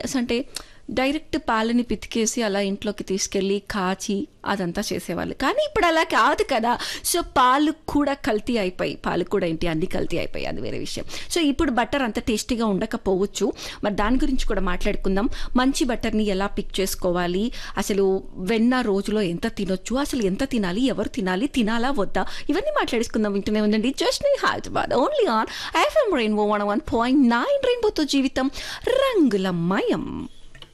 butters అంటే direct పాలని పితికేసి అలా ఇంట్లోకి తీసుకెళ్ళి కాచి అదంతా చేసేవాళ్ళు కానీ ఇప్పుడు అలా కాదు కదా సో పాలు కూడా కల్తీ అయిపోయి పాలు కూడా ఏంటి అన్ని కల్తీ అయిపోయి అది వేరే విషయం సో ఇప్పుడు బటర్ అంత టేస్టీగా ఉండకపోవచ్చు మరి దాని గురించి కూడా మాట్లాడుకుందాం మంచి బటర్ని ఎలా పిక్ చేసుకోవాలి అసలు వెన్న రోజులో ఎంత తినొచ్చు అసలు ఎంత తినాలి ఎవరు తినాలి తినాలా వద్దా ఇవన్నీ మాట్లాడేసుకుందాం వింటూనే ఉందండి జస్ట్ నీ Hyderabad only on FM rainbow one one point nine రెయిన్బోతో జీవితం రంగులమయం